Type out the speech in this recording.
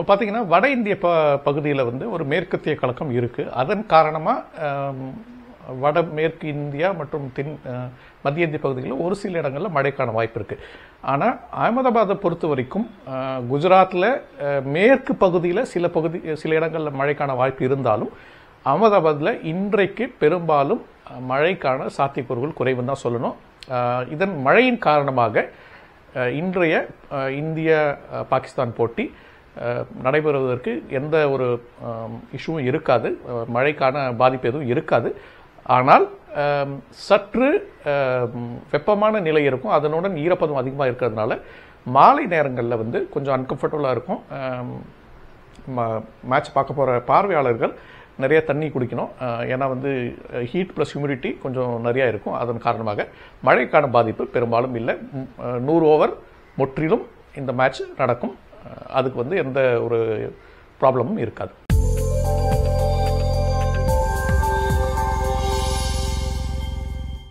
இப்போ பார்த்தீங்கன்னா வட இந்திய ப பகுதியில் வந்து ஒரு மேற்கத்திய கலக்கம் இருக்குது அதன் காரணமாக வட மேற்கு இந்தியா மற்றும் தென் அஹ், மத்திய இந்திய பகுதிகளில் ஒரு சில இடங்களில் மழைக்கான வாய்ப்பு இருக்குது ஆனால் அகமதாபாத்தை பொறுத்த வரைக்கும் அஹ், குஜராத்தில் அஹ், மேற்கு பகுதியில் சில பகுதி சில இடங்களில் மழைக்கான வாய்ப்பு இருந்தாலும் அகமதாபாத்தில் இன்றைக்கு பெரும்பாலும் அஹ், மழைக்கான சாத்தியக்கூறுகள் குறைவுன்னு தான் சொல்லணும் அஹ், இதன் மழையின் காரணமாக அஹ், இன்றைய அஹ், இந்திய அஹ், பாகிஸ்தான் போட்டி அஹ், நடைபெறுவதற்கு எந்த ஒரு இஷ்யூவும் இருக்காது அஹ், மழைக்கான பாதிப்பு எதுவும் இருக்காது ஆனால் அஹ், சற்று அஹ், வெப்பமான நிலை இருக்கும் அதனுடன் ஈரப்பதம் அதிகமாக இருக்கிறதுனால மாலை நேரங்களில் வந்து கொஞ்சம் அன்கம்ஃபர்டபுளாக இருக்கும் மேட்ச் பார்க்க போகிற பார்வையாளர்கள் நிறைய தண்ணி குடிக்கணும் அஹ், ஏன்னா வந்து ஹீட் ப்ளஸ் ஹியூமிடிட்டி கொஞ்சம் நிறையா இருக்கும் அதன் காரணமாக மழைக்கான பாதிப்பு பெரும்பாலும் இல்லை ம், அஹ், நூறு ஓவர் முற்றிலும் இந்த மேட்ச் நடக்கும் அஹ், அதுக்கு வந்து எந்த ஒரு ப்ராப்ளமும் இருக்காது